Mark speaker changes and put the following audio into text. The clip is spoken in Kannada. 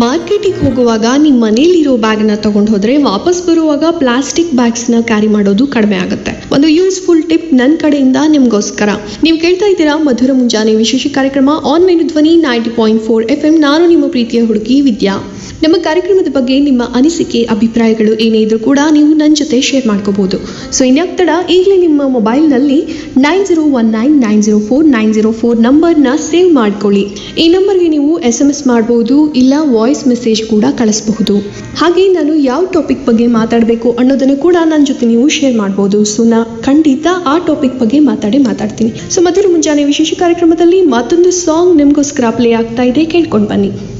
Speaker 1: ಮಾರ್ಕೆಟಿಗೆ ಹೋಗುವಾಗ ನಿಮ್ಮ ಮನೇಲಿರೋ ಬ್ಯಾಗ್ನ ತಗೊಂಡು ಹೋದ್ರೆ ವಾಪಸ್ ಬರುವಾಗ ಪ್ಲಾಸ್ಟಿಕ್ ಬ್ಯಾಗ್ಸ್ನ ಕ್ಯಾರಿ ಮಾಡೋದು ಕಡಿಮೆ ಆಗುತ್ತೆ ಒಂದು ಯೂಸ್ಫುಲ್ ಟಿಪ್ ನನ್ನ ಕಡೆಯಿಂದ ನಿಮಗೋಸ್ಕರ ನೀವು ಕೇಳ್ತಾ ಇದ್ದೀರಾ ಮಧುರ ಮುಂಜಾನೆ ವಿಶೇಷ ಕಾರ್ಯಕ್ರಮ ಆನ್ ಮೇನು ಧ್ವನಿ ninety point four F M ನಾನು ನಿಮ್ಮ ಪ್ರೀತಿಯ ಹುಡುಗಿ ವಿದ್ಯಾ ನಮ್ಮ ಕಾರ್ಯಕ್ರಮದ ಬಗ್ಗೆ ನಿಮ್ಮ ಅನಿಸಿಕೆ ಅಭಿಪ್ರಾಯಗಳು ಏನೇ ಇದ್ರೂ ಕೂಡ ನೀವು ನನ್ನ ಜೊತೆ ಶೇರ್ ಮಾಡ್ಕೋಬಹುದು ಸೊ ಇನ್ಯಾಕ್ ತಡ ಈಗಲೇ ನಿಮ್ಮ ಮೊಬೈಲ್ನಲ್ಲಿ nine zero one nine nine zero four nine zero four ನಂಬರ್ನ ಸೇವ್ ಮಾಡ್ಕೊಳ್ಳಿ ಈ ನಂಬರ್ಗೆ ನೀವು ಎಸ್ ಎಮ್ ಎಸ್ ಮಾಡ್ಬೋದು ಇಲ್ಲ ವಾಯ್ಸ್ ಮೆಸೇಜ್ ಕೂಡ ಕಳಿಸಬಹುದು ಹಾಗೆ ನಾನು ಯಾವ ಟಾಪಿಕ್ ಬಗ್ಗೆ ಮಾತಾಡಬೇಕು ಅನ್ನೋದನ್ನು ಕೂಡ ನನ್ನ ಜೊತೆ ನೀವು ಶೇರ್ ಮಾಡ್ಬೋದು ಸೊ ನಾ ಖಂಡಿತ ಆ ಟಾಪಿಕ್ ಬಗ್ಗೆ ಮಾತಾಡಿ ಮಾತಾಡ್ತೀನಿ ಸೊ ಮಧುರ ಮುಂಜಾನೆ ವಿಶೇಷ ಕಾರ್ಯಕ್ರಮದಲ್ಲಿ ಮತ್ತೊಂದು ಸಾಂಗ್ ನಿಮಗೋಸ್ಕರ ಪ್ಲೇ ಆಗ್ತಾ ಇದೆ ಕೇಳ್ಕೊಂಡು ಬನ್ನಿ